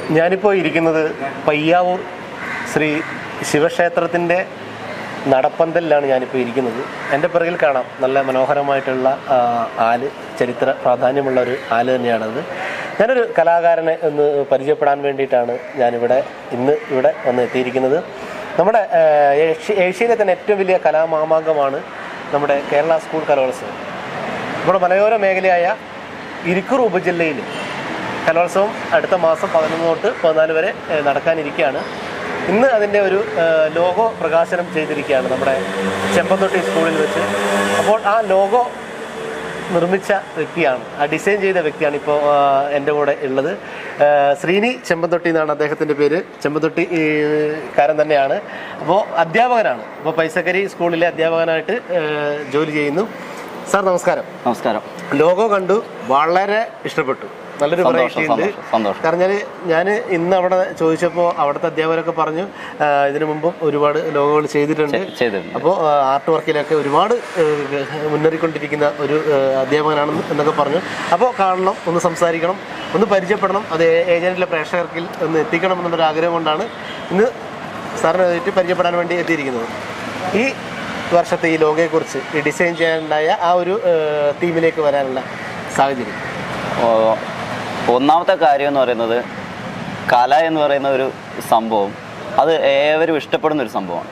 ഞാനിപ്പോൾ ഇരിക്കുന്നത് പയ്യാവൂർ ശ്രീ ശിവക്ഷേത്രത്തിൻ്റെ നടപ്പന്തലിലാണ് ഞാനിപ്പോൾ ഇരിക്കുന്നത് എൻ്റെ പിറകിൽ കാണാം നല്ല മനോഹരമായിട്ടുള്ള ആ, ആല് ചരിത്ര പ്രാധാന്യമുള്ള ഒരു ആല് തന്നെയാണത് ഞാനൊരു കലാകാരനെ ഒന്ന് പരിചയപ്പെടാൻ വേണ്ടിയിട്ടാണ് ഞാനിവിടെ ഇന്ന് ഇവിടെ വന്ന് എത്തിയിരിക്കുന്നത് നമ്മുടെ ആ, ഏഷ്യ- ഏഷ്യയിലെ തന്നെ ഏറ്റവും വലിയ കലാമാമാങ്കമാണ് നമ്മുടെ കേരള സ്കൂൾ കലോത്സവം നമ്മുടെ മലയോര മേഖലയായ ഇരിക്കൂർ ഉപജില്ലയിൽ കലോത്സവം അടുത്ത മാസം പതിനൊന്ന് തൊട്ട് പതിനാല് വരെ ഏഹ്, നടക്കാനിരിക്കുകയാണ് ഇന്ന് അതിൻ്റെ ഒരു ഏഹ്, ലോഗോ പ്രകാശനം ചെയ്തിരിക്കുകയാണ് നമ്മുടെ ചെമ്പന്തൊട്ടി സ്കൂളിൽ വെച്ച് അപ്പോൾ ആ ലോഗോ നിർമ്മിച്ച വ്യക്തിയാണ് ആ ഡിസൈൻ ചെയ്ത വ്യക്തിയാണ് ഇപ്പോൾ എൻ്റെ കൂടെ ഉള്ളത് ആ, ശ്രീനി ചെമ്പന്തൊട്ടി എന്നാണ് അദ്ദേഹത്തിൻ്റെ പേര് ചെമ്പന്തൊട്ടി ഈ, കാരൻ തന്നെയാണ് അപ്പോൾ അധ്യാപകനാണ് അപ്പോൾ പൈസക്കരി സ്കൂളിലെ അധ്യാപകനായിട്ട് ആ, ജോലി ചെയ്യുന്നു സാർ നമസ്കാരം നമസ്കാരം ലോഗോ കണ്ടു വളരെ ഇഷ്ടപ്പെട്ടു നല്ലൊരു സന്തോഷം, വെറൈറ്റി ഉണ്ട് സന്തോഷം, സന്തോഷം. കാരണം ഞാൻ ഇന്ന് അവിടെ ചോദിച്ചപ്പോൾ അവിടുത്തെ അധ്യാപകരൊക്കെ പറഞ്ഞു ആ, ഇതിനു മുമ്പും ഒരുപാട് ലോഗോകൾ ചെയ്തിട്ടുണ്ട് ചെയ്തിട്ടുണ്ട് അപ്പോൾ ആർട്ട് വർക്കിലൊക്കെ ഒരുപാട് ഏഹ്, മുന്നേറിക്കൊണ്ടിരിക്കുന്ന ഒരു ഏഹ്, അധ്യാപകനാണെന്ന് എന്നൊക്കെ പറഞ്ഞു അപ്പോൾ കാണണം ഒന്ന് സംസാരിക്കണം ഒന്ന് പരിചയപ്പെടണം അത് ഏ- ഏജന്റിലെ പ്രേക്ഷകർക്കിൽ ഒന്ന് എത്തിക്കണം എന്നുള്ളൊരു ആഗ്രഹം കൊണ്ടാണ് ഇന്ന് സാറിനെ നേരിട്ട് പരിചയപ്പെടാൻ വേണ്ടി എത്തിയിരിക്കുന്നത് ഈ വർഷത്തെ ഈ ലോഗയെക്കുറിച്ച് ഈ ഡിസൈൻ ചെയ്യാനുണ്ടായ ആ ഒരു ഏഹ്, തീമിലേക്ക് വരാനുള്ള സാഹചര്യം ഓ, ഒന്നാമത്തെ കാര്യം എന്ന് പറയുന്നത് കല എന്ന് പറയുന്ന ഒരു സംഭവം അത് ഏവരും ഇഷ്ടപ്പെടുന്ന ഒരു സംഭവമാണ്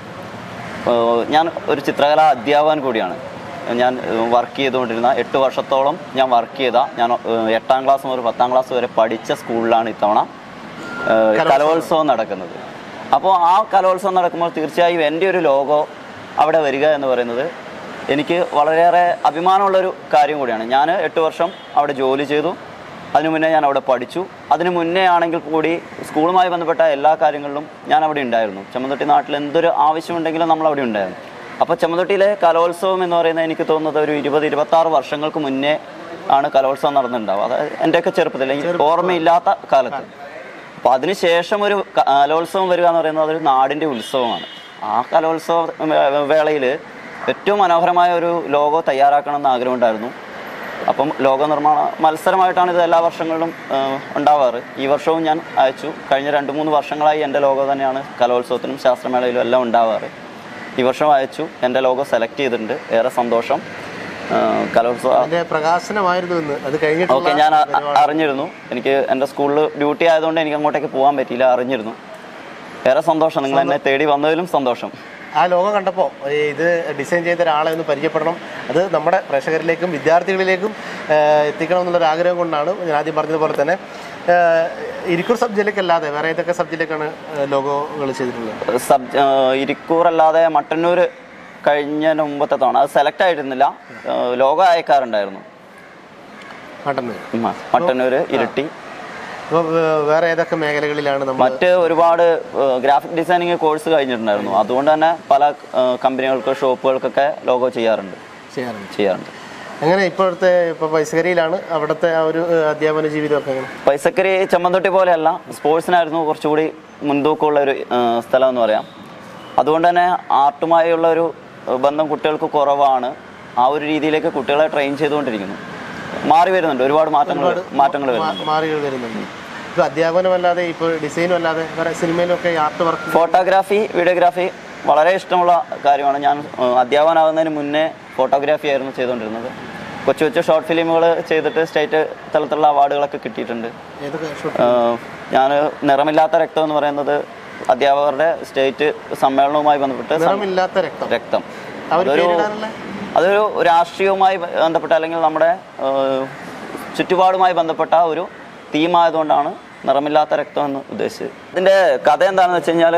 ഓ, ഞാൻ ഒരു ചിത്രകലാ അധ്യാപകൻ കൂടിയാണ് ഞാൻ വർക്ക് ചെയ്തുകൊണ്ടിരുന്ന എട്ട് വർഷത്തോളം ഞാൻ വർക്ക് ചെയ്ത ഞാൻ ഏഹ്, എട്ടാം ക്ലാസ് മുതൽ പത്താം ക്ലാസ് വരെ പഠിച്ച സ്കൂളിലാണ് ഇത്തവണ ഏഹ്, കലോത്സവം നടക്കുന്നത് അപ്പോൾ ആ കലോത്സവം നടക്കുമ്പോൾ തീർച്ചയായും എൻ്റെ ഒരു ലോഗോ അവിടെ വരിക എന്ന് പറയുന്നത് എനിക്ക് വളരെയേറെ അഭിമാനമുള്ളൊരു കാര്യം കൂടിയാണ് ഞാൻ എട്ട് വർഷം അവിടെ ജോലി ചെയ്തു അതിനു മുന്നേ ഞാൻ അവിടെ പഠിച്ചു അതിനു മുന്നേ ആണെങ്കിൽ കൂടി സ്കൂളുമായി ബന്ധപ്പെട്ട എല്ലാ കാര്യങ്ങളിലും ഞാൻ അവിടെ ഉണ്ടായിരുന്നു ചെമ്മന്തൊട്ടി നാട്ടിൽ എന്തൊരു ആവശ്യമുണ്ടെങ്കിലും നമ്മൾ അവിടെ ഉണ്ടായിരുന്നു അപ്പോൾ ചെമ്മന്തൊട്ടിയിലെ കലോത്സവം എന്ന് പറയുന്നത് എനിക്ക് തോന്നുന്നത് ഒരു ഇരുപത് ഇരുപത്തി ആറ് വർഷങ്ങൾക്ക് മുന്നേ ആണ് കലോത്സവം നടന്നിട്ടുണ്ടാവുക അതായത് എൻ്റെയൊക്കെ ചെറുപ്പത്തിൽ എനിക്ക് ഓർമ്മയില്ലാത്ത കാലത്ത് അപ്പോൾ അതിനുശേഷം ഒരു ക- കലോത്സവം വരിക എന്ന് പറയുന്നത് അതൊരു നാടിൻ്റെ ഉത്സവമാണ് ആ കലോത്സവ വേ- വേളയിൽ ഏറ്റവും മനോഹരമായ ഒരു ലോഗോ തയ്യാറാക്കണം എന്ന് ആഗ്രഹമുണ്ടായിരുന്നു അപ്പം ലോഗോ നിർമ്മാണ മത്സരമായിട്ടാണ് ഇത് എല്ലാ വർഷങ്ങളിലും ആ, ഉണ്ടാവാറ് ഈ വർഷവും ഞാൻ അയച്ചു കഴിഞ്ഞ രണ്ട് മൂന്ന് വർഷങ്ങളായി എൻ്റെ ലോഗോ തന്നെയാണ് കലോത്സവത്തിനും ശാസ്ത്രമേളയിലും എല്ലാം ഉണ്ടാവാറ് ഈ വർഷം അയച്ചു എൻ്റെ ലോഗോ സെലക്ട് ചെയ്തിട്ടുണ്ട് ഏറെ സന്തോഷം ആ, കലോത്സവ അതിന്റെ പ്രകാശനമായിരുന്നു ഇന്ന് അത് ഓക്കെ കഴിഞ്ഞിട്ടുള്ള ഞാൻ അ- അ- അറിഞ്ഞിരുന്നു എനിക്ക് എൻ്റെ സ്കൂളിൽ ഡ്യൂട്ടി ആയതുകൊണ്ട് എനിക്ക് അങ്ങോട്ടേക്ക് പോകാൻ പറ്റിയില്ല അറിഞ്ഞിരുന്നു ഏറെ സന്തോഷം നിങ്ങൾ എന്നെ തേടി വന്നതിലും സന്തോഷം ആ ലോകം കണ്ടപ്പോൾ ഇത് ഡിസൈൻ ചെയ്ത ഒരാളെ ഒന്ന് പരിചയപ്പെടണം അത് നമ്മുടെ പ്രേക്ഷകരിലേക്കും വിദ്യാർത്ഥികളിലേക്കും ഏഹ്, എത്തിക്കണം എന്നുള്ളൊരു ആഗ്രഹം കൊണ്ടാണ് ഞാൻ ആദ്യം പറഞ്ഞതുപോലെ തന്നെ ഏഹ്, ഇരിക്കൂർ സബ് ജില്ലയ്ക്കല്ലാതെ വേറെ ഏതൊക്കെ സബ് ജില്ലക്കാണ് ലോഗോകൾ ചെയ്തിട്ടുള്ളത് സബ് ആ, ഇരിക്കൂർ അല്ലാതെ മട്ടന്നൂർ കഴിഞ്ഞ മുമ്പത്തെ തവണ അത് സെലക്ട് ആയിരുന്നില്ല ആ, ലോഗോ അയക്കാറുണ്ടായിരുന്നു മട്ടന്നൂർ ഉം, മട്ടന്നൂർ ഇരിട്ടി അപ്പോൾ വേറെ ഏതൊക്കെ മേഖലകളിലാണ് നമ്മൾ മറ്റ് ഒരുപാട് ഗ്രാഫിക് ഡിസൈനിങ് കോഴ്സ് കഴിഞ്ഞിട്ടുണ്ടായിരുന്നു അതുകൊണ്ട് തന്നെ പല ആ, കമ്പനികൾക്ക് ഷോപ്പുകൾക്കൊക്കെ ലോഗോ ചെയ്യാറുണ്ട് ചെയ്യാറുണ്ട് ചെയ്യാറുണ്ട് എങ്ങനെ ഇപ്പോഴത്തെ ഇപ്പോൾ പൈസകരിയിലാണ് അവിടുത്തെ ആ ഒരു ഏഹ്, അധ്യാപന ജീവിതമൊക്കെ എങ്ങനെ പൈസക്കരി ചെമ്മന്തൊട്ടി പോലെയല്ല സ്പോർട്സിനായിരുന്നു കുറച്ചുകൂടി മുൻതൂക്കമുള്ള ഒരു ആ, സ്ഥലം എന്ന് പറയാം അതുകൊണ്ട് തന്നെ ആർട്ടുമായുള്ള ഒരു ആ, ബന്ധം കുട്ടികൾക്ക് കുറവാണ് ആ ഒരു രീതിയിലേക്ക് കുട്ടികളെ ട്രെയിൻ ചെയ്തുകൊണ്ടിരിക്കുന്നു മാറി വരുന്നുണ്ട് ഒരുപാട് മാറ്റങ്ങൾ മാറ്റങ്ങൾ വരുന്നുണ്ട് മാറി വരുന്നുണ്ട് ഇപ്പോൾ അധ്യാപനമല്ലാതെ ഇപ്പോൾ ഡിസൈനും അല്ലാതെ വേറെ സിനിമയിലൊക്കെ ആർട്ട് വർക്ക് ഫോട്ടോഗ്രാഫി വീഡിയോഗ്രാഫി വളരെ ഇഷ്ടമുള്ള കാര്യമാണ് ഞാൻ ആ, അധ്യാപകനാകുന്നതിന് മുന്നേ ഫോട്ടോഗ്രാഫി ആയിരുന്നു ചെയ്തുകൊണ്ടിരുന്നത് കൊച്ചു കൊച്ചു ഷോർട്ട് ഫിലിമുകൾ ചെയ്തിട്ട് സ്റ്റേറ്റ് തലത്തിലുള്ള അവാർഡുകളൊക്കെ കിട്ടിയിട്ടുണ്ട് ഏതൊക്കെ ഷൂട്ട് ഞാൻ നിറമില്ലാത്ത രക്തം എന്ന് പറയുന്നത് അധ്യാപകരുടെ സ്റ്റേറ്റ് സമ്മേളനവുമായി ബന്ധപ്പെട്ട് സം- നിറമില്ലാത്ത രക്തം രക്തം അവർ അതൊരു പേരിടാനുള്ള അതൊരു രാഷ്ട്രീയവുമായി ബന്ധപ്പെട്ട അല്ലെങ്കിൽ നമ്മുടെ ഏഹ്, ചുറ്റുപാടുമായി ബന്ധപ്പെട്ട ഒരു തീമായതുകൊണ്ടാണ് നിറമില്ലാത്ത രക്തം എന്ന് ഉദ്ദേശിച്ചത് ഇതിൻ്റെ കഥ എന്താണെന്ന് വെച്ച് കഴിഞ്ഞാൽ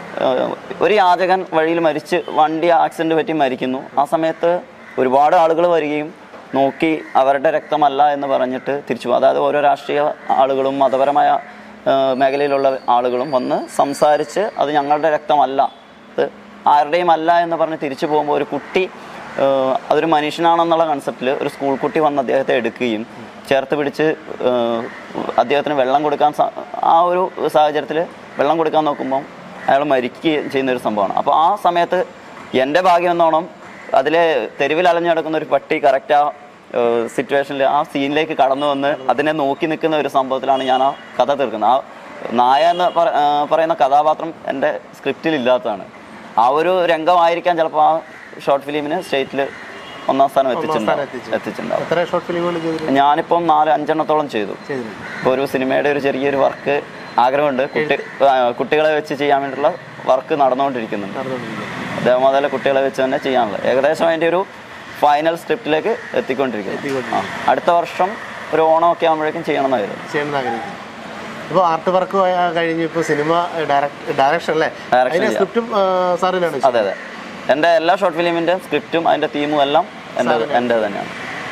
ഒരു യാചകൻ വഴിയിൽ മരിച്ച് വണ്ടി ആക്സിഡന്റ് പറ്റി മരിക്കുന്നു ആ സമയത്ത് ഒരുപാട് ആളുകൾ വരികയും നോക്കി അവരുടെ രക്തമല്ല എന്ന് പറഞ്ഞിട്ട് തിരിച്ചു പോകും അതായത് ഓരോ രാഷ്ട്രീയ ആളുകളും മതപരമായ ഏഹ്, മേഖലയിലുള്ള ആളുകളും വന്ന് സംസാരിച്ച് അത് ഞങ്ങളുടെ രക്തമല്ല ഇത് ആരുടെയും അല്ല എന്ന് പറഞ്ഞ് തിരിച്ചു പോകുമ്പോൾ ഒരു കുട്ടി ഏഹ്, അതൊരു മനുഷ്യനാണെന്നുള്ള കൺസെപ്റ്റിൽ ഒരു സ്കൂൾ കുട്ടി വന്ന് അദ്ദേഹത്തെ എടുക്കുകയും ചേർത്ത് പിടിച്ച് ഏഹ്, അദ്ദേഹത്തിന് വെള്ളം കൊടുക്കാൻ സ- ആ ഒരു സാഹചര്യത്തിൽ വെള്ളം കൊടുക്കാൻ നോക്കുമ്പോൾ അയാൾ മരിക്കുകയും ചെയ്യുന്ന ഒരു സംഭവമാണ് അപ്പോൾ ആ സമയത്ത് എൻ്റെ ഭാഗ്യം എന്നോണം അതിലെ തെരുവിൽ അലഞ്ഞു നടക്കുന്ന ഒരു പട്ടി കറക്റ്റ് ആ സിറ്റുവേഷനിൽ ആ സീനിലേക്ക് കടന്നു വന്ന് അതിനെ നോക്കി നിൽക്കുന്ന ഒരു സംഭവത്തിലാണ് ഞാൻ ആ കഥ തീർക്കുന്നത് ആ നായ എന്ന് പറ- ആ, പറയുന്ന കഥാപാത്രം എൻ്റെ സ്ക്രിപ്റ്റിൽ ഇല്ലാത്തതാണ് ആ ഒരു രംഗമായിരിക്കാം ചിലപ്പോൾ ആ ഷോർട്ട് ഫിലിമിന് സ്റ്റേറ്റിൽ ഒന്നാം സ്ഥാനം എത്തിച്ചിട്ടുണ്ടാവും എത്തിച്ചു. എത്തിച്ചിട്ടുണ്ടാവും എത്ര ഷോർട്ട് ഫിലിമുകൾ ചെയ്തിട്ടുണ്ട് ഞാനിപ്പം നാല് അഞ്ചെണ്ണത്തോളം ചെയ്തു ചെയ്തിട്ടുണ്ട് ഇപ്പോൾ ഒരു സിനിമയുടെ ഒരു ചെറിയൊരു വർക്ക് ആഗ്രഹമുണ്ട് കുട്ടി ആ, കുട്ടികളെ വെച്ച് ചെയ്യാൻ വേണ്ടിയിട്ടുള്ള വർക്ക് നടന്നുകൊണ്ടിരിക്കുന്നുണ്ട് നടന്നുകൊണ്ടിരിക്കുന്നത് അതേമാതിരി കുട്ടികളെ വെച്ച് തന്നെ ചെയ്യാനുള്ളത് ഏകദേശം അതിൻ്റെ ഒരു ഫൈനൽ സ്ക്രിപ്റ്റിലേക്ക് എത്തിക്കൊണ്ടിരിക്കുന്നു ആ, അടുത്ത വർഷം ഒരു ഓണമൊക്കെ ആകുമ്പോഴേക്കും ചെയ്യണമെന്നായിരുന്നു ചെയ്യണമെന്ന് ആഗ്രഹിക്കുന്നു ഇപ്പോൾ ആർട്ട് വർക്ക് കഴിഞ്ഞ് ഇപ്പോൾ സിനിമ ഡയറക്ഷൻ അല്ലേ Direction അതിന്റെ ചെയ്യാം. സ്ക്രിപ്റ്റും സാറിനാണ് അതെ അതെ എൻ്റെ എല്ലാ ഷോർട്ട് ഫിലിമിൻ്റെ സ്ക്രിപ്റ്റും അതിൻ്റെ തീമും എല്ലാം എൻ്റെ എൻ്റെ തന്നെയാണ്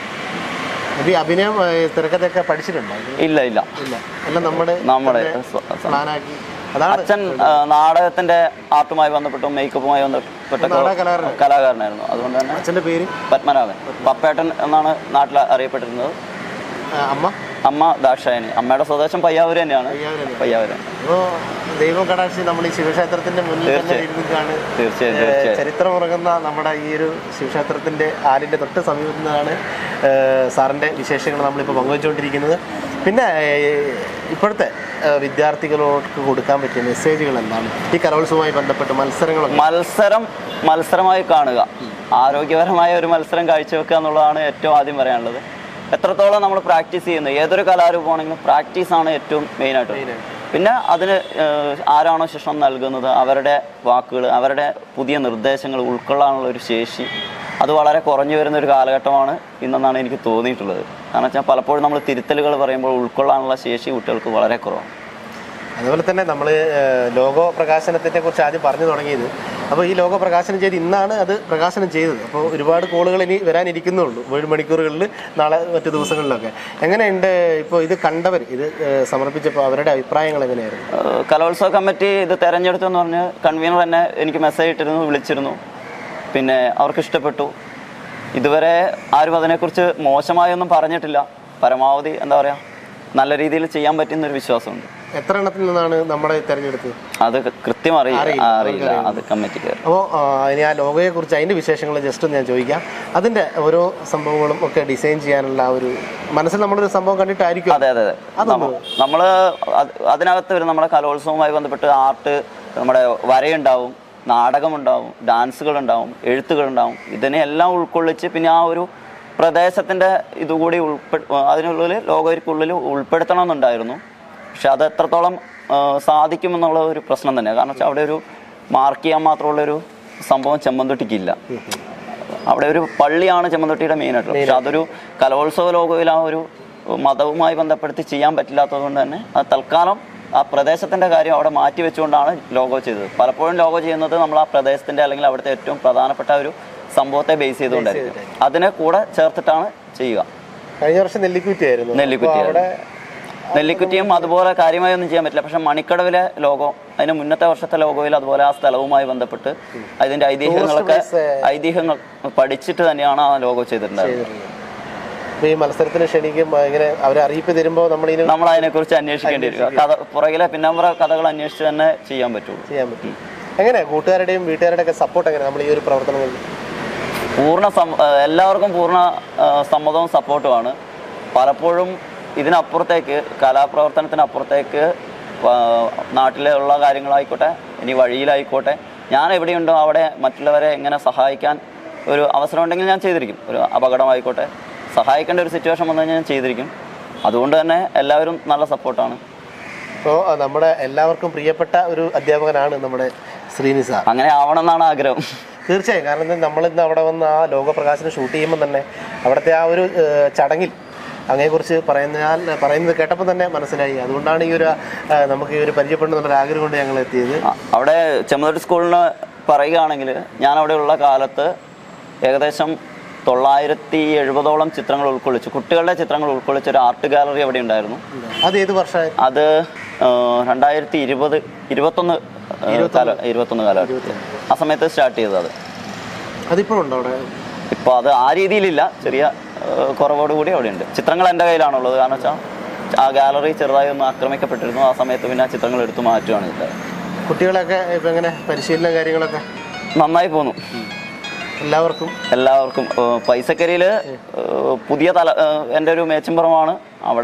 ഇത് ഈ അഭിനയം ആ, തിരക്കഥയൊക്കെ പഠിച്ചിട്ടുണ്ടോ ഇല്ല ഇല്ല ഇല്ല എല്ലാം നമ്മുടെ നമ്മുടെ സ്വ- സ്വ- പ്ലാനാക്കി അതാണ് അച്ഛൻ ആ, നാടകത്തിന്റെ ആർട്ടുമായി ബന്ധപ്പെട്ടും മേക്കപ്പുമായി ബന്ധപ്പെട്ട നാടക കലാകാരനാണ്. കലാകാരനായിരുന്നു അതുകൊണ്ട് തന്നെ അച്ഛൻ്റെ പേര് പത്മനാഭൻ പപ്പേട്ടൻ എന്നാണ് നാട്ടിൽ അറിയപ്പെട്ടിരുന്നത് ആ, അമ്മ അമ്മ ദാക്ഷായണി അമ്മയുടെ സ്വദേശം പയ്യാവൂർ തന്നെയാണ് പയ്യാവൂര് പയ്യാവൂർ അപ്പോൾ ദൈവം കടാക്ഷി നമ്മൾ ഈ ശിവക്ഷേത്രത്തിന്റെ മുന്നിൽ തന്നെ ഇരുന്നിട്ടാണ് തീർച്ചയായും തീർച്ചയായും ചരിത്രമുറങ്ങുന്ന നമ്മുടെ ഈ ഒരു ശിവക്ഷേത്രത്തിന്റെ ആലിന്റെ തൊട്ട് സമീപത്തു നിന്നാണ് ഏഹ്, സാറിന്റെ വിശേഷങ്ങൾ നമ്മളിപ്പോൾ പങ്കുവച്ചുകൊണ്ടിരിക്കുന്നത് പിന്നെ ഏഹ്, ഇപ്പോഴത്തെ ഏഹ്, വിദ്യാർത്ഥികളോട് കൊടുക്കാൻ പറ്റിയ മെസ്സേജുകൾ എന്താണ് ഈ കലോത്സവവുമായി ബന്ധപ്പെട്ട് മത്സരങ്ങളൊക്കെ മത്സരം മത്സരമായി കാണുക ആരോഗ്യപരമായ ഒരു മത്സരം കാഴ്ചവെക്കുക എന്നുള്ളതാണ് ഏറ്റവും ആദ്യം പറയാനുള്ളത് എത്രത്തോളം നമ്മൾ പ്രാക്ടീസ് ചെയ്യുന്നു ഏതൊരു കലാരൂപമാണെങ്കിലും പ്രാക്ടീസാണ് ഏറ്റവും മെയിനായിട്ട് പിന്നെ അതിന് ഏഹ്, ആരാണോ ശിക്ഷണം നൽകുന്നത് അവരുടെ വാക്കുകൾ അവരുടെ പുതിയ നിർദ്ദേശങ്ങൾ ഉൾക്കൊള്ളാനുള്ള ഒരു ശേഷി അത് വളരെ കുറഞ്ഞു വരുന്ന ഒരു കാലഘട്ടമാണ് ഇന്നെന്നാണ് എനിക്ക് തോന്നിയിട്ടുള്ളത് കാരണം വെച്ചാൽ പലപ്പോഴും നമ്മൾ തിരുത്തലുകൾ പറയുമ്പോൾ ഉൾക്കൊള്ളാനുള്ള ശേഷി കുട്ടികൾക്ക് വളരെ കുറവാണ് അതുപോലെ തന്നെ നമ്മൾ ലോഗോ പ്രകാശനത്തിനെ കുറിച്ച് ആദ്യം പറഞ്ഞു തുടങ്ങിയത് അപ്പോൾ ഈ ലോഗോ പ്രകാശനം ചെയ്ത് ഇന്നാണ് അത് പ്രകാശനം ചെയ്തത് അപ്പോൾ ഒരുപാട് കോളുകൾ ഇനി വരാനിരിക്കുന്നുള്ളൂ ഏഴ് മണിക്കൂറുകളിൽ നാളെ മറ്റു ദിവസങ്ങളിലൊക്കെ എങ്ങനെയുണ്ട് ഇപ്പോൾ ഇത് കണ്ടവർ ഇത് ഏഹ്, സമർപ്പിച്ചപ്പോൾ അവരുടെ അഭിപ്രായങ്ങൾ എങ്ങനെയായിരുന്നു ഏഹ് കലോത്സവ കമ്മിറ്റി ഇത് തെരഞ്ഞെടുത്തു എന്ന് പറഞ്ഞ് കൺവീനർ തന്നെ എനിക്ക് മെസ്സേജ് ഇട്ടിരുന്നു വിളിച്ചിരുന്നു പിന്നെ അവർക്ക് ഇഷ്ടപ്പെട്ടു ഇതുവരെ ആരും അതിനെക്കുറിച്ച് മോശമായൊന്നും പറഞ്ഞിട്ടില്ല പരമാവധി എന്താ പറയുക നല്ല രീതിയിൽ ചെയ്യാൻ പറ്റുന്ന ഒരു വിശ്വാസമുണ്ട് എത്ര എണ്ണത്തിൽ നിന്നാണ് നമ്മളെ തിരഞ്ഞെടുത്തത് അത് കൃത്യം അറിയില്ല അറിയില്ല അത് കമ്മിറ്റിക്ക് അപ്പോൾ ഇനി ആ ലോഗോയെ കുറിച്ച് അതിൻ്റെ വിശേഷങ്ങൾ ജസ്റ്റ് ഒന്ന് ഞാൻ ചോദിക്കാം അതിൻ്റെ ഓരോ സംഭവങ്ങളും ഒക്കെ ഡിസൈൻ ചെയ്യാനുള്ള ആ ഒരു മനസ്സിൽ നമ്മളൊരു സംഭവം കണ്ടിട്ടായിരിക്കും അതെ അതെ അതെ നമ്മൾ അതിനകത്ത് വരും നമ്മുടെ കലോത്സവവുമായി ബന്ധപ്പെട്ട് ആർട്ട് നമ്മുടെ വരയുണ്ടാവും നാടകമുണ്ടാവും ഡാൻസുകൾ ഉണ്ടാവും എഴുത്തുകൾ ഉണ്ടാവും ഇതിനെല്ലാം ഉൾക്കൊള്ളിച്ച് പിന്നെ ആ ഒരു പ്രദേശത്തിൻ്റെ ഇതുകൂടി ഉൾപ്പെ അതിനുള്ളിൽ ലോകോയ്ക്കുള്ളിൽ ഉൾപ്പെടുത്തണമെന്നുണ്ടായിരുന്നു പക്ഷെ അത് എത്രത്തോളം ആ, സാധിക്കുമെന്നുള്ള ഒരു പ്രശ്നം തന്നെയാണ് കാരണം വെച്ചാൽ അവിടെ ഒരു മാർക്ക് ചെയ്യാൻ മാത്രമുള്ളൊരു സംഭവം ചെമ്മന്തൊട്ടിക്കില്ല അവിടെ ഒരു പള്ളിയാണ് ചെമ്മന്തൊട്ടിയുടെ മെയിൻ ആയിട്ടുള്ളത് പക്ഷെ അതൊരു കലോത്സവ ലോകോയിൽ ആ ഒരു മതവുമായി ബന്ധപ്പെടുത്തി ചെയ്യാൻ പറ്റില്ലാത്തത് കൊണ്ട് തന്നെ അത് തൽക്കാലം ആ പ്രദേശത്തിന്റെ കാര്യം അവിടെ മാറ്റി വെച്ചുകൊണ്ടാണ് ലോഗോ ചെയ്തത് പലപ്പോഴും ലോഗോ ചെയ്യുന്നത് നമ്മൾ ആ പ്രദേശത്തിന്റെ അല്ലെങ്കിൽ അവിടുത്തെ ഏറ്റവും പ്രധാനപ്പെട്ട ഒരു സംഭവത്തെ ബേസ് ചെയ്തുകൊണ്ടായിരിക്കും അതിനെ കൂടെ ചേർത്തിട്ടാണ് ചെയ്യുക കഴിഞ്ഞ വർഷം നെല്ലിക്കുറ്റി ആയിരുന്നു നെല്ലിക്കുറ്റി അപ്പോൾ അവിടെ നെല്ലിക്കുറ്റിയും അതുപോലെ കാര്യമായി ഒന്നും ചെയ്യാൻ പറ്റില്ല പക്ഷെ മണിക്കടവിലെ ലോഗോ അതിന് മുന്നത്തെ വർഷത്തെ ലോഗോയിൽ അതുപോലെ ആ സ്ഥലവുമായി ബന്ധപ്പെട്ട് അതിന്റെ ഐതിഹ്യങ്ങളൊക്കെ ഐതിഹ്യങ്ങൾ പഠിച്ചിട്ട് തന്നെയാണ് ആ ലോഗോ ചെയ്തിട്ടുണ്ടായിരുന്നത് അപ്പോൾ ഈ മത്സരത്തിന് ക്ഷണിക്കും ഇങ്ങനെ അവരെ അറിയിപ്പ് തരുമ്പോൾ നമ്മളിനി നമ്മൾ അതിനെക്കുറിച്ച് അന്വേഷിക്കേണ്ടി വരും കഥ പുറകിലെ പിന്നാമ്പുറ കഥകൾ അന്വേഷിച്ച് തന്നെ ചെയ്യാൻ പറ്റുള്ളൂ ചെയ്യാൻ പറ്റും എങ്ങനെ കൂട്ടുകാരുടെയും വീട്ടുകാരുടെയും ഒക്കെ സപ്പോർട്ട് എങ്ങനെ നമ്മൾ ഈ ഒരു പ്രവർത്തനങ്ങളിൽ പൂർണ്ണ സം- ഏഹ് എല്ലാവർക്കും പൂർണ്ണ ഏഹ് സമ്മതവും സപ്പോർട്ടുമാണ് പലപ്പോഴും ഇതിനപ്പുറത്തേക്ക് കലാപ്രവർത്തനത്തിനപ്പുറത്തേക്ക് ഏഹ് നാട്ടിലുള്ള കാര്യങ്ങളായിക്കോട്ടെ ഇനി വഴിയിലായിക്കോട്ടെ ഞാൻ എവിടെയുണ്ടോ അവിടെ മറ്റുള്ളവരെ എങ്ങനെ സഹായിക്കാൻ ഒരു അവസരം ഉണ്ടെങ്കിൽ ഞാൻ ചെയ്തിരിക്കും ഒരു അപകടമായിക്കോട്ടെ സഹായിക്കേണ്ട ഒരു സിറ്റുവേഷൻ വന്നു കഴിഞ്ഞാൽ ഞാൻ ചെയ്തിരിക്കും അതുകൊണ്ട് തന്നെ എല്ലാവരും നല്ല സപ്പോർട്ടാണ് അപ്പോൾ നമ്മുടെ എല്ലാവർക്കും പ്രിയപ്പെട്ട ഒരു അധ്യാപകനാണ് നമ്മുടെ ശ്രീനിസ അങ്ങനെ ആവണം എന്നാണ് ആഗ്രഹം തീർച്ചയായും കാരണം എന്താ നമ്മളിന്ന് അവിടെ വന്ന് ആ ലോകപ്രകാശനം ഷൂട്ട് ചെയ്യുമ്പോൾ തന്നെ അവിടുത്തെ ആ ഒരു ഏഹ്, ചടങ്ങിൽ അങ്ങനെക്കുറിച്ച് പറയുന്നാൽ പറയുന്നത് കേട്ടപ്പോൾ തന്നെ മനസ്സിലായി അതുകൊണ്ടാണ് ഈ ഒരു ആ, നമുക്ക് ഈ ഒരു പരിചയപ്പെടണമെന്നുള്ള ആഗ്രഹം കൊണ്ട് ഞങ്ങൾ എത്തിയത് ആ, അവിടെ ചെമ്മതൊട്ടി സ്കൂളിന് പറയുകയാണെങ്കിൽ ഞാൻ അവിടെയുള്ള കാലത്ത് ഏകദേശം തൊള്ളായിരത്തി എഴുപതോളം ചിത്രങ്ങൾ ഉൾക്കൊള്ളിച്ചു കുട്ടികളുടെ ചിത്രങ്ങൾ ഉൾക്കൊള്ളിച്ച ഒരു ആർട്ട് ഗാലറി അവിടെ ഉണ്ടായിരുന്നു അത് ഏത് വർഷമായിരുന്നു അത് ആ, രണ്ടായിരത്തി ഇരുപത് ഇരുപത്തൊന്ന് ആ, കാല ഇരുപത്തൊന്ന് കാലഘട്ടത്തിൽ ആ സമയത്ത് സ്റ്റാർട്ട് ചെയ്തത് അത് അതിപ്പോഴുണ്ടോ അവിടെ ഇപ്പോൾ അത് ആ രീതിയിലില്ല ചെറിയ ആ, കുറവോടുകൂടി അവിടെ ഉണ്ട് ചിത്രങ്ങൾ എൻ്റെ കയ്യിലാണുള്ളത് കാരണം വെച്ചാൽ ആ ഗാലറി ചെറുതായി ഒന്ന് ആക്രമിക്കപ്പെട്ടിരുന്നു ആ സമയത്ത് പിന്നെ ആ ചിത്രങ്ങൾ എടുത്തു മാറ്റുകയാണ് ചെയ്തത് കുട്ടികളൊക്കെ ഇപ്പം എങ്ങനെ പരിശീലനം കാര്യങ്ങളൊക്കെ നന്നായി പോന്നു എല്ലാവർക്കും എല്ലാവർക്കും ഏഹ് പൈസക്കരിയിൽ ഏഹ് പുതിയ തല ഏഹ് എൻ്റെ ഒരു മേച്ചിമ്പുറമാണ് അവിടെ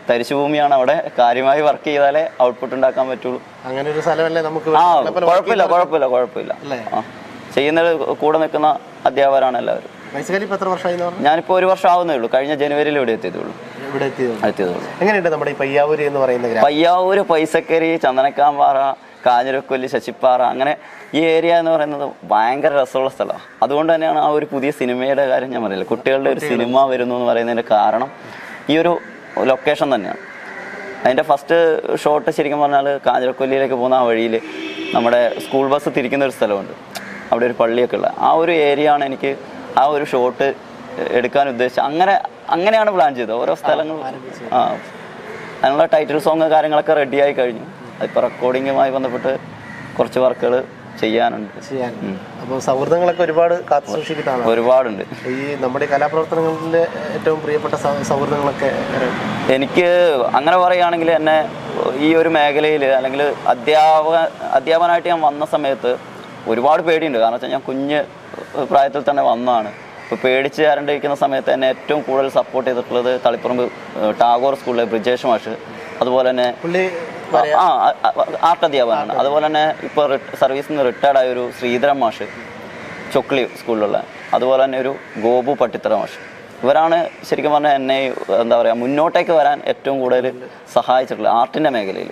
തരിശുഭൂമിയാണ് അവിടെ കാര്യമായി വർക്ക് ചെയ്താലേ ഔട്ട്പുട്ട് ഉണ്ടാക്കാൻ പറ്റുള്ളൂ അങ്ങനെ ഒരു സ്ഥലമല്ലേ നമുക്ക് ആ വേണ്ടത്. അപ്പോൾ കുഴപ്പമില്ല കുഴപ്പമില്ല കുഴപ്പമില്ല അല്ലേ? ആ ചെയ്യുന്നത് കൂടെ നിൽക്കുന്ന അധ്യാപകരാണ് എല്ലാവരും ബേസിക്കലി ഇപ്പോൾ എത്ര വർഷമായി എന്ന് പറഞ്ഞു ഞാനിപ്പോൾ ഒരു വർഷം ആവുന്നേ ഉള്ളൂ കഴിഞ്ഞ ജനുവരിയിൽ ഇവിടെ എത്തിയതേ ഉള്ളൂ ഇവിടെ എത്തിയത് എത്തിയതേ ഉള്ളൂ എങ്ങനെയുണ്ട് നമ്മുടെ ഈ പയ്യാവൂര് എന്ന് പറയുന്ന ഗ്രാമം പയ്യാവൂര് പൈസക്കരി ചന്ദനക്കാമ്പാറ കാഞ്ഞിരക്കൊല്ലി ശശിപ്പാറ അങ്ങനെ ഈ ഏരിയ എന്ന് പറയുന്നത് ഭയങ്കര രസമുള്ള സ്ഥലമാണ് അതുകൊണ്ട് തന്നെയാണ് ആ ഒരു പുതിയ സിനിമയുടെ കാര്യം ഞാൻ പറയില്ല കുട്ടികളുടെ ഒരു സിനിമ വരുന്നു എന്ന് പറയുന്നതിന്റെ കാരണം ഈ ഒരു ലൊക്കേഷൻ തന്നെയാണ് അതിൻ്റെ ഫസ്റ്റ് ഷോട്ട് ശരിക്കും പറഞ്ഞാൽ കാഞ്ഞിരക്കൊല്ലിയിലേക്ക് പോകുന്ന ആ വഴിയിൽ നമ്മുടെ സ്കൂൾ ബസ് തിരിക്കുന്ന ഒരു സ്ഥലമുണ്ട് അവിടെ ഒരു പള്ളിയൊക്കെ ഉള്ള ആ ഒരു ഏരിയ ആണ് എനിക്ക് ആ ഒരു ഷോട്ട് എടുക്കാൻ ഉദ്ദേശിച്ചത് അങ്ങനെ അങ്ങനെയാണ് പ്ലാൻ ചെയ്തത് ഓരോ സ്ഥലങ്ങൾ ആ അതിനുള്ള ടൈറ്റിൽ സോങ് കാര്യങ്ങളൊക്കെ റെഡിയായി കഴിഞ്ഞു അതിപ്പോൾ റെക്കോർഡിങ്ങുമായി ബന്ധപ്പെട്ട് കുറച്ച് വർക്കുകൾ ചെയ്യാനുണ്ട് ചെയ്യാൻ അപ്പോൾ സൗഹൃദങ്ങളൊക്കെ ഒരുപാട് കാത്തു സൂക്ഷിക്കുന്നതാണ് ഒരുപാടുണ്ട് ഈ നമ്മുടെ ഈ കലാപ്രവർത്തനങ്ങളിലെ ഏറ്റവും പ്രിയപ്പെട്ട സൗ- സൗഹൃദങ്ങളൊക്കെ എനിക്ക് അങ്ങനെ പറയുകയാണെങ്കിൽ എന്നെ ഈ ഒരു മേഖലയിൽ അല്ലെങ്കിൽ അധ്യാപക അധ്യാപകനായിട്ട് ഞാൻ വന്ന സമയത്ത് ഒരുപാട് പേടിയുണ്ട് കാരണം വെച്ചാൽ ഞാൻ കുഞ്ഞ് പ്രായത്തിൽ തന്നെ വന്നതാണ് ഇപ്പോൾ പേടിച്ച് ആരണ്ടിരിക്കുന്ന സമയത്ത് എന്നെ ഏറ്റവും കൂടുതൽ സപ്പോർട്ട് ചെയ്തിട്ടുള്ളത് തളിപ്പറമ്പ് ഏഹ്, ടാഗോർ സ്കൂളിലെ ബ്രിജേഷ് മാഷ് അതുപോലെ തന്നെ പുള്ളി ആ ആർട്ട് അധ്യാപകനാണ് അതുപോലെ തന്നെ ഇപ്പോൾ സർവീസിൽ നിന്ന് റിട്ടയർഡ് ആയ ഒരു ശ്രീധരൻ മാഷ് ചൊക്ലി സ്കൂളിലുള്ള അതുപോലെ തന്നെ ഒരു ഗോപു പട്ടിത്തറ മാഷ് ഇവരാണ് ശരിക്കും പറഞ്ഞാൽ എന്നെ എന്താ പറയുക മുന്നോട്ടേക്ക് വരാൻ ഏറ്റവും കൂടുതൽ സഹായിച്ചിട്ടുള്ളത് ആർട്ടിൻ്റെ മേഖലയിൽ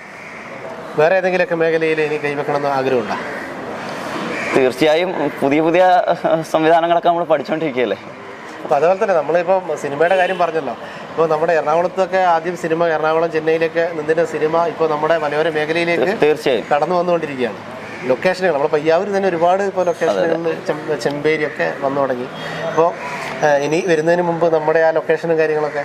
വേറെ ഏതെങ്കിലുമൊക്കെ മേഖലയിൽ ഇനി കൈവെക്കണമെന്ന് ആഗ്രഹമുണ്ടോ തീർച്ചയായും പുതിയ പുതിയ സംവിധാനങ്ങളൊക്കെ നമ്മൾ പഠിച്ചുകൊണ്ടിരിക്കുകയല്ലേ അപ്പോൾ അതുപോലെ തന്നെ നമ്മളിപ്പോൾ സിനിമയുടെ കാര്യം പറഞ്ഞല്ലോ ഇപ്പോൾ നമ്മുടെ എറണാകുളത്തൊക്കെ ആദ്യം സിനിമ എറണാകുളം ചെന്നൈയിലൊക്കെ നിന്നിട്ട് സിനിമ ഇപ്പോൾ നമ്മുടെ മലയോര മേഖലയിലേക്ക് തീർച്ചയായും കടന്നു വന്നുകൊണ്ടിരിക്കുകയാണ് ലൊക്കേഷനുകൾ നമ്മുടെ പയ്യാവൂർ തന്നെ ഒരുപാട് ഇപ്പോൾ ലൊക്കേഷനുകളിൽ ചെമ്പേരി ഒക്കെ വന്നു തുടങ്ങി അപ്പോൾ ഇനി വരുന്നതിന് മുമ്പ് നമ്മുടെ ആ ലൊക്കേഷനും കാര്യങ്ങളൊക്കെ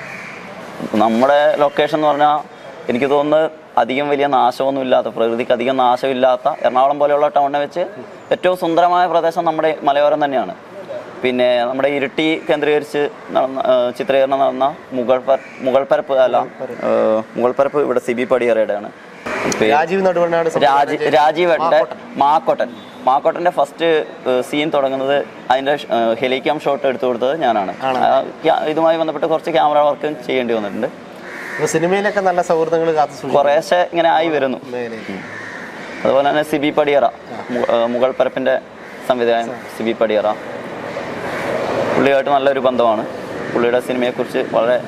നമ്മുടെ ലൊക്കേഷൻ എന്ന് പറഞ്ഞാൽ എനിക്ക് തോന്നുന്നത് അധികം വലിയ നാശമൊന്നും ഇല്ലാത്ത പ്രകൃതിക്ക് അധികം നാശമില്ലാത്ത എറണാകുളം പോലെയുള്ള ടൗണിനെ വെച്ച് ഏറ്റവും സുന്ദരമായ പ്രദേശം നമ്മുടെ മലയോരം തന്നെയാണ് പിന്നെ നമ്മുടെ ഇരിട്ടി കേന്ദ്രീകരിച്ച് നടന്ന ആ, ചിത്രീകരണം നടന്ന മുഗൾ പര മുഗൾ പരപ്പ് അല്ല ആ, മുഗൾ പരപ്പ് ഇവിടെ സിബി പടിയറയുടെയാണ് പിന്നെ രാജീവ് നടുവണ്ണാട് രാജി രാജീവന്റെ മാക്കോട്ടൻ മാക്കോട്ടന്റെ ഫസ്റ്റ് സീൻ തുടങ്ങുന്നത് അതിന്റെ ഹെലിക്യാം ഷോട്ട് എടുത്തു കൊടുത്തത് ഞാനാണ് ആ, ക്യാ- ഇതുമായി ബന്ധപ്പെട്ട് കുറച്ച് ക്യാമറ വർക്കും ചെയ്യേണ്ടി വന്നിട്ടുണ്ട് അപ്പോൾ സിനിമയിലൊക്കെ നല്ല സൗഹൃദങ്ങൾ കാത്തു സൂക്ഷിക്കും കുറേശ്ശെ ഇങ്ങനെ ആയി വരുന്നു മേഖലയിൽ അതുപോലെ തന്നെ സിബി പടിയറ മു- ഏഹ് മുഗൾ പരപ്പിന്റെ സംവിധായകൻ സിബി പടിയറ പുള്ളിയായിട്ട് നല്ലൊരു ബന്ധമാണ് പുള്ളിയുടെ സിനിമയെക്കുറിച്ച് വളരെ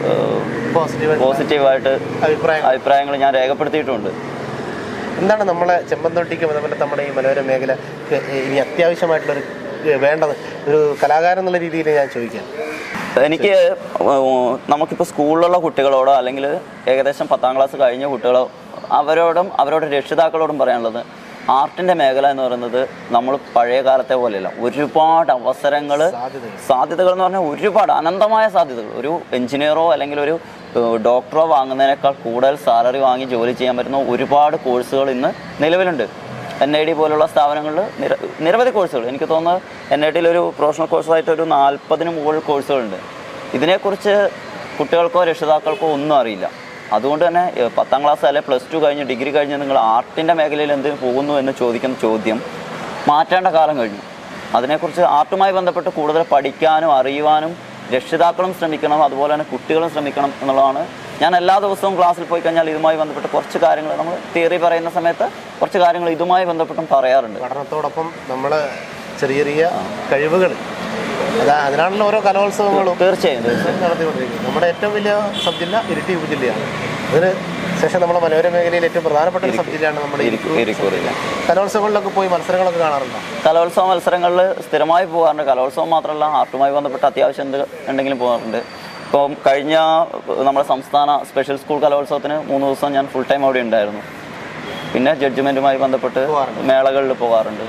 പോസിറ്റീവ് പോസിറ്റീവായിട്ട് അഭിപ്രായം അഭിപ്രായങ്ങൾ ഞാൻ രേഖപ്പെടുത്തിയിട്ടുണ്ട് എന്താണ് നമ്മളെ ചെമ്പന്തൊട്ടിക്കും അതുപോലെ നമ്മുടെ ഈ മലയോര മേഖല ഇനി അത്യാവശ്യമായിട്ടുള്ളൊരു ഏ, വേണ്ടത് ഒരു കലാകാരൻ എന്നുള്ള രീതിയിൽ ഞാൻ ചോദിക്കാം എനിക്ക് ഏഹ് നമുക്കിപ്പോൾ സ്കൂളിലുള്ള കുട്ടികളോടോ അല്ലെങ്കിൽ ഏകദേശം പത്താം ക്ലാസ് കഴിഞ്ഞ കുട്ടികളോ അവരോടും അവരുടെ രക്ഷിതാക്കളോടും പറയാനുള്ളത് ആർട്ടിൻ്റെ മേഖല എന്ന് പറയുന്നത് നമ്മൾ പഴയ കാലത്തെ പോലെയല്ല ഒരുപാട് അവസരങ്ങൾ സാധ്യതകൾ സാധ്യതകൾ എന്ന് പറഞ്ഞാൽ ഒരുപാട് അനന്തമായ സാധ്യതകൾ ഒരു എഞ്ചിനീയറോ അല്ലെങ്കിൽ ഒരു ഏഹ്, ഡോക്ടറോ വാങ്ങുന്നതിനേക്കാൾ കൂടുതൽ സാലറി വാങ്ങി ജോലി ചെയ്യാൻ പറ്റുന്ന ഒരുപാട് കോഴ്സുകൾ ഇന്ന് നിലവിലുണ്ട് എൻ ഐ ഡി പോലുള്ള സ്ഥാപനങ്ങളിൽ നിര നിരവധി കോഴ്സുകൾ എനിക്ക് തോന്നുന്നത് എൻ ഐ ഡിയിൽ ഒരു പ്രൊഫഷണൽ കോഴ്സായിട്ട് ഒരു നാൽപ്പതിന് മുകളിൽ കോഴ്സുകളുണ്ട് ഇതിനെക്കുറിച്ച് കുട്ടികൾക്കോ രക്ഷിതാക്കൾക്കോ ഒന്നും അറിയില്ല അതുകൊണ്ട് തന്നെ ഏഹ്, പത്താം ക്ലാസ് അല്ലെ പ്ലസ് ടു കഴിഞ്ഞ് ഡിഗ്രി കഴിഞ്ഞ് നിങ്ങൾ ആർട്ടിൻ്റെ മേഖലയിൽ എന്തിനു പോകുന്നു എന്ന് ചോദിക്കുന്ന ചോദ്യം മാറ്റേണ്ട കാലം കഴിഞ്ഞു അതിനെക്കുറിച്ച് ആർട്ടുമായി ബന്ധപ്പെട്ട് കൂടുതൽ പഠിക്കാനും അറിയുവാനും രക്ഷിതാക്കളും ശ്രമിക്കണം അതുപോലെ തന്നെ കുട്ടികളും ശ്രമിക്കണം എന്നുള്ളതാണ് ഞാൻ എല്ലാ ദിവസവും ക്ലാസ്സിൽ പോയി കഴിഞ്ഞാൽ ഇതുമായി ബന്ധപ്പെട്ട് കുറച്ച് കാര്യങ്ങൾ നമ്മൾ തിയറി പറയുന്ന സമയത്ത് കുറച്ച് കാര്യങ്ങൾ ഇതുമായി ബന്ധപ്പെട്ടും പറയാറുണ്ട് പഠനത്തോടൊപ്പം നമ്മൾ ചെറിയ ചെറിയ കഴിവുകൾ അതാ അതിനാണല്ലോ ഓരോ കലോത്സവങ്ങളും തീർച്ചയായും തീർച്ചയായും നടത്തിക്കൊണ്ടിരിക്കുന്നത് നമ്മുടെ ഏറ്റവും വലിയ സബ് ജില്ല ഇരിട്ടി ഉപജില്ലയാണ് അതിന് ശേഷം നമ്മുടെ മലയോര മേഖലയിൽ ഏറ്റവും പ്രധാനപ്പെട്ട ഒരു സബ് ജില്ലയാണ് നമ്മുടെ ഇരിക്കൂർ ഇരിക്കൂറില്ല കലോത്സവങ്ങളിലൊക്കെ പോയി മത്സരങ്ങളൊക്കെ കാണാറുണ്ടോ കലോത്സവ മത്സരങ്ങളിൽ സ്ഥിരമായി പോകാറുണ്ട് കലോത്സവം മാത്രമല്ല ആർട്ടുമായി ബന്ധപ്പെട്ട് അത്യാവശ്യം എന്ത് ഉണ്ടെങ്കിലും പോകാറുണ്ട് ഇപ്പം കഴിഞ്ഞ നമ്മുടെ സംസ്ഥാന സ്പെഷ്യൽ സ്കൂൾ കലോത്സവത്തിന് മൂന്ന് ദിവസം ഞാൻ ഫുൾ ടൈം അവിടെ ഉണ്ടായിരുന്നു പിന്നെ ജഡ്ജ്മെൻറ്റുമായി ബന്ധപ്പെട്ട് പോകാറുണ്ട്. മേളകളിൽ പോകാറുണ്ട്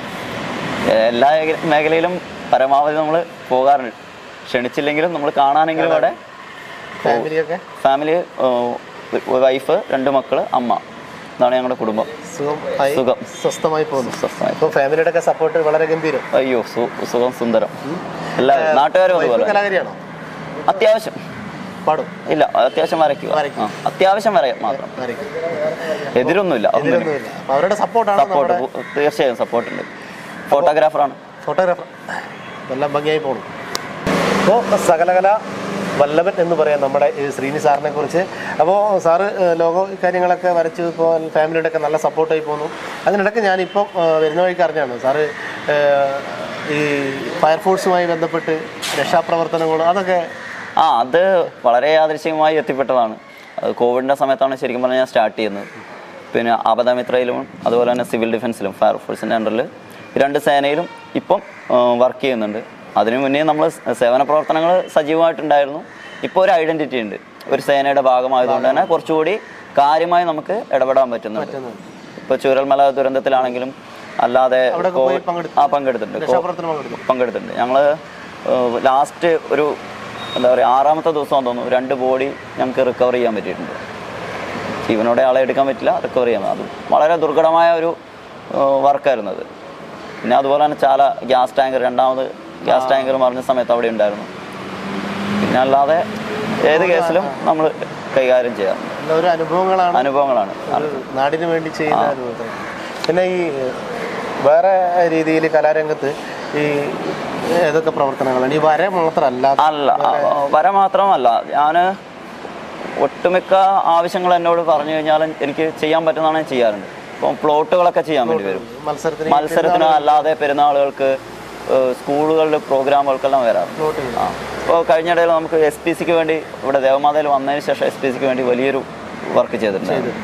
എല്ലാ ഏക- മേഖലയിലും പരമാവധി നമ്മൾ പോകാറുണ്ട് ക്ഷണിച്ചില്ലെങ്കിലും നമ്മൾ കാണാനെങ്കിലും അവിടെ ഫാമിലിയൊക്കെ ഫാമിലി വൈഫ് രണ്ട് മക്കള് അമ്മ ഇതാണ് ഞങ്ങളുടെ കുടുംബം സുഖമായി സുഖം. സ്വസ്ഥമായി പോകുന്നു സ്വസ്ഥമായി. അപ്പോൾ ഫാമിലിയുടെ ഒക്കെ സപ്പോർട്ട് വളരെ ഗംഭീരം അയ്യോ സു- സുഖം സുന്ദരം എല്ലാവരും നാട്ടുകാരും വൈഫ് അതുപോലെ കലാകാരിയാണോ അത്യാവശ്യം പാടും ഇല്ല അത്യാവശ്യം വരയ്ക്കുക വരയ്ക്കും. ആ, അത്യാവശ്യം വരയാം മാത്രം വരയ്ക്കും. എതിരൊന്നുമില്ല ഒന്നിനും. ഇതിലൊന്നുമില്ല അപ്പോൾ അവരുടെ സപ്പോർട്ടാണ് സപ്പോർട്ട് നമ്മുടെ തീർച്ചയായും സപ്പോർട്ട് ഉണ്ട് ഫോട്ടോഗ്രാഫറാണ് ഫോട്ടോഗ്രാഫർ എല്ലാം ഭംഗിയായി പോകണം അപ്പോൾ സകലകല വല്ലഭൻ എന്ന് പറയാം നമ്മുടെ ഈ ശ്രീനി സാറിനെ കുറിച്ച് അപ്പോൾ സാറ് ഏഹ്, ലോഗോ കാര്യങ്ങളൊക്കെ വരച്ച് ഇപ്പോൾ ഫാമിലിയുടെ ഒക്കെ നല്ല സപ്പോർട്ടായി പോന്നു അതിനിടയ്ക്ക് ഞാനിപ്പം ഏഹ്, വരുന്ന വഴിക്ക് അറിഞ്ഞാണ് സാറ് ഏഹ്, ഈ ഫയർഫോഴ്സുമായി ബന്ധപ്പെട്ട് രക്ഷാപ്രവർത്തനങ്ങളും അതൊക്കെ ആ അത് വളരെ യാദൃശ്ചികമായി എത്തിപ്പെട്ടതാണ് അത് കോവിഡിൻ്റെ സമയത്താണ് ശരിക്കും പറഞ്ഞാൽ സ്റ്റാർട്ട് ചെയ്യുന്നത് പിന്നെ ആപദമിത്രയിലും അതുപോലെ തന്നെ സിവിൽ ഡിഫൻസിലും ഫയർഫോഴ്സിൻ്റെ അണ്ടറിൽ രണ്ട് സേനയിലും ഇപ്പം വർക്ക് ചെയ്യുന്നുണ്ട് അതിനു മുന്നേ നമ്മൾ സേവന പ്രവർത്തനങ്ങൾ സജീവമായിട്ടുണ്ടായിരുന്നു ഇപ്പോൾ ഒരു ഐഡൻറ്റിറ്റി ഉണ്ട് ഒരു സേനയുടെ ഭാഗമായതുകൊണ്ട് തന്നെ കുറച്ചുകൂടി കാര്യമായി നമുക്ക് ഇടപെടാൻ പറ്റുന്നുണ്ട് ഇപ്പോൾ ചൂരൽമല ദുരന്തത്തിലാണെങ്കിലും അല്ലാതെ അവിടെയൊക്കെ പോയി കോവിഡ്- പങ്കെടുത്തു. ആ പങ്കെടുത്തിട്ടുണ്ട് കോ- രക്ഷാപ്രവർത്തനം പങ്കെടുത്തു പങ്കെടുത്തിട്ടുണ്ട് ഞങ്ങൾ ലാസ്റ്റ് ഒരു എന്താ പറയുക ആറാമത്തെ ദിവസം തോന്നുന്നു രണ്ട് ബോഡി ഞങ്ങൾക്ക് റിക്കവർ ചെയ്യാൻ പറ്റിയിട്ടുണ്ട് ജീവനോടെ ആളെ എടുക്കാൻ പറ്റില്ല റിക്കവർ ചെയ്യാൻ അത് വളരെ ദുർഘടമായ ഒരു വർക്കായിരുന്നു അത് പിന്നെ അതുപോലെ തന്നെ ചാല ഗ്യാസ് ടാങ്കർ രണ്ടാമത് ഗ്യാസ് ടാങ്കർ മറിഞ്ഞ സമയത്ത് അവിടെ ഉണ്ടായിരുന്നു പിന്നെ അല്ലാതെ ഏത് കേസിലും നമ്മൾ കൈകാര്യം ചെയ്യാം എല്ലാ ഒരു അനുഭവങ്ങളാണ് അനുഭവങ്ങളാണ് ഒരു നാടിന് വേണ്ടി ചെയ്യുന്ന അനുഭവത്തിൽ പിന്നെ ഈ വേറെ രീതിയിൽ കലാരംഗത്ത് ഈ ഏതൊക്കെ പ്രവർത്തനങ്ങളാണ് ഈ വര മാത്രമല്ല അല്ല ആ, വര മാത്രമല്ല ഞാൻ ഒട്ടുമിക്ക ആവശ്യങ്ങൾ എന്നോട് പറഞ്ഞു കഴിഞ്ഞാൽ എനിക്ക് ചെയ്യാൻ പറ്റുന്നതാണ് ഞാൻ ചെയ്യാറുണ്ട് ഇപ്പം പ്ലോട്ടുകളൊക്കെ ചെയ്യാൻ വേണ്ടി വരും മത്സരത്തിന് മത്സരത്തിന് അല്ലാതെ പെരുന്നാളുകൾക്ക് ഏഹ്, സ്കൂളുകളിൽ പ്രോഗ്രാമുകൾക്കെല്ലാം വരാറുണ്ട് പ്ലോട്ടുകൾ ആ ഇപ്പോൾ കഴിഞ്ഞിടയിൽ നമുക്ക് എസ് പി സിക്ക് വേണ്ടി ഇവിടെ ദേവമാതയിൽ വന്നതിന് ശേഷം എസ് പി സിക്ക് വേണ്ടി വലിയൊരു വർക്ക് ചെയ്തിട്ടുണ്ട്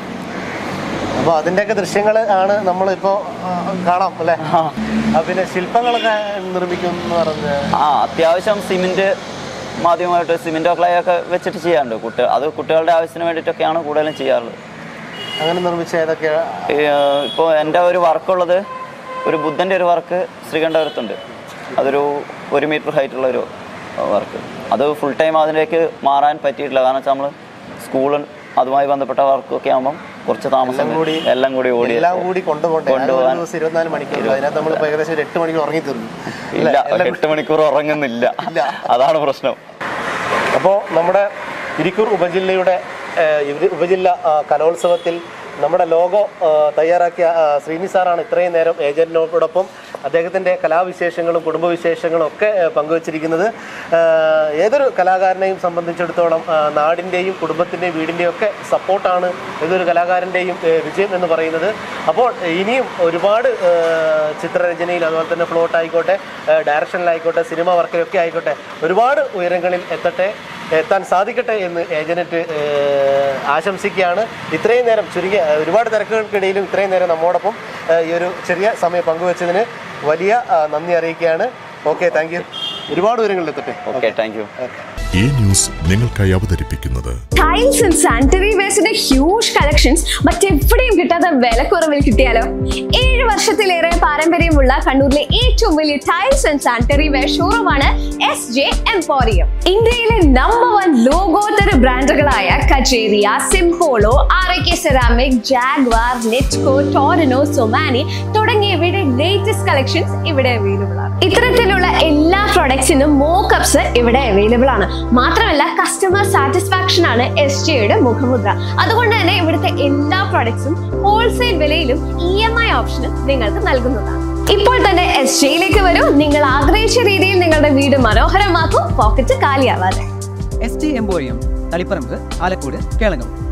അപ്പോൾ അതിൻ്റെയൊക്കെ ദൃശ്യങ്ങൾ ആണ് നമ്മളിപ്പോൾ കാണാം അല്ലേ ആ, പിന്നെ ശില്പങ്ങളൊക്കെ നിർമ്മിക്കും എന്ന് പറഞ്ഞ് ആ അത്യാവശ്യം സിമെന്റ് മാധ്യമമായിട്ട് സിമെന്റോ ക്ലേ ഒക്കെ വെച്ചിട്ട് ചെയ്യാറുണ്ട് കുട്ടി അത് കുട്ടികളുടെ ആവശ്യത്തിന് വേണ്ടിയിട്ടൊക്കെയാണ് കൂടുതലും ചെയ്യാറുള്ളത് അങ്ങനെ നിർമ്മിച്ച ഏതൊക്കെ ഇപ്പോൾ എൻ്റെ ഒരു വർക്കുള്ളത് ഒരു ബുദ്ധൻ്റെ ഒരു വർക്ക് ശ്രീകണ്ഠപുരത്തുണ്ട് അതൊരു ഒരു മീറ്റർ ഹൈറ്റുള്ള ഒരു വർക്ക് അത് ഫുൾ ടൈം അതിലേക്ക് മാറാൻ പറ്റിയിട്ടില്ല കാരണം വെച്ചാൽ നമ്മൾ സ്കൂളും അതുമായി ബന്ധപ്പെട്ട വർക്കൊക്കെ ആകുമ്പം കുറച്ച് താമസം കൂടി വരും. എല്ലാം കൂടി ഓടി എല്ലാം കൂടി കൊണ്ടുപോകണ്ടേ അത് ഒരു കൊണ്ടുപോകാൻ. ദിവസം ഇരുപത്തിനാല് മണിക്കൂർ അതിനകത്ത് നമ്മൾ എകദേശം ഒരു എട്ട് മണിക്കൂർ ഉറങ്ങി തീർന്നു ഇല്ല എട്ട് മണിക്കൂർ ഉറങ്ങുന്നില്ല അതാണ് പ്രശ്നം അപ്പോൾ നമ്മുടെ ഇരിക്കൂർ ഉപജില്ലയുടെ ഏഹ്, ഇവര് ഉപജില്ല ആ, കലോത്സവത്തിൽ നമ്മുടെ ലോഗോ ആ, തയ്യാറാക്കിയ ആ, ശ്രീനി സാറാണ് ഇത്രയും നേരം ഏജന്റിനോടൊപ്പം അദ്ദേഹത്തിൻ്റെ കലാവിശേഷങ്ങളും കുടുംബവിശേഷങ്ങളും ഒക്കെ ഏഹ്, പങ്കുവച്ചിരിക്കുന്നത് ഏഹ്, ഏതൊരു കലാകാരനെയും സംബന്ധിച്ചിടത്തോളം ആ, നാടിൻ്റെയും കുടുംബത്തിൻ്റെയും വീടിൻ്റെയും ഒക്കെ സപ്പോർട്ടാണ് ഏതൊരു കലാകാരൻ്റെയും ഏഹ്, വിജയം എന്ന് പറയുന്നത് അപ്പോൾ ഇനിയും ഒരുപാട് ഏഹ്, ചിത്രരചനയിൽ അതുപോലെ തന്നെ ഫ്ലോട്ട് ആയിക്കോട്ടെ ഏഹ്, ഡയറക്ഷനിലായിക്കോട്ടെ സിനിമ വർക്കിലൊക്കെ ആയിക്കോട്ടെ ഒരുപാട് ഉയരങ്ങളിൽ എത്തട്ടെ എത്താൻ സാധിക്കട്ടെ എന്ന് ഏജനറ്റ് ഏഹ്, ആശംസിക്കുകയാണ് ഇത്രയും നേരം ചുരുങ്ങിയ ഏഹ്, ഒരുപാട് തിരക്കുകൾക്കിടയിലും ഇത്രയും നേരം നമ്മോടൊപ്പം ഏഹ്, ഈ ഒരു ചെറിയ സമയം പങ്കുവച്ചതിന് വലിയ ആ, നന്ദി അറിയിക്കുകയാണ് ഓക്കെ താങ്ക് യു ഒരുപാട് ഉയരങ്ങളിൽ എത്തട്ടെ ഓക്കെ താങ്ക് യു ഈ ന്യൂസ് നിങ്ങൾക്കായി അവതരിപ്പിക്കുന്നത് ടൈൽസ് ആൻഡ് സാനിറ്ററി വേസ്റ്റിന്റെ ഹ്യൂജ് കളക്ഷൻസ് മറ്റെവിടെയും കിട്ടാത്ത വിലക്കുറവിൽ കിട്ടിയാലോ ഏഴ് വർഷത്തിലേറെ പാരമ്പര്യമുള്ള കണ്ണൂരിലെ ഏറ്റവും വലിയ ടൈൽസ് ആൻഡ് സാനിറ്ററി വെയർ ഷോറൂമാണ് എസ് ജെ എംപോറിയം ഇന്ത്യയിലെ നമ്പർ വൺ ലോകോത്തര ബ്രാൻഡുകളായ Kajaria Simpolo R K ceramic Jaquar Nitco Torino Somany തുടങ്ങിയവയുടെ ലേറ്റസ്റ്റ് കളക്ഷൻസ് ഇവിടെ അവൈലബിൾ ആണ് ഇത്തരത്തിലുള്ള എല്ലാ പ്രൊഡക്ട്സിനും മോക്കപ്സ് ഇവിടെ അവൈലബിൾ ആണ് മാത്രമല്ല കസ്റ്റമർ സാറ്റിസ്ഫാക്ഷൻ ആണ് എസ് ജിയുടെ മുഖമുദ്ര അതുകൊണ്ട് തന്നെ ഇവിടുത്തെ എല്ലാ പ്രൊഡക്ട്സും ഹോൾസെയിൽ വിലയിലും ഇ എം ഐ ഓപ്ഷനും നിങ്ങൾക്ക് നൽകുന്നതാണ് ഇപ്പോൾ തന്നെ എസ് ജിയിലേക്ക് വരൂ നിങ്ങൾ ആഗ്രഹിച്ച രീതിയിൽ നിങ്ങളുടെ വീട് മനോഹരമാക്കൂ പോക്കറ്റ് കാലിയാവാതെ S T emporium Taliparamba Alakode Kelakam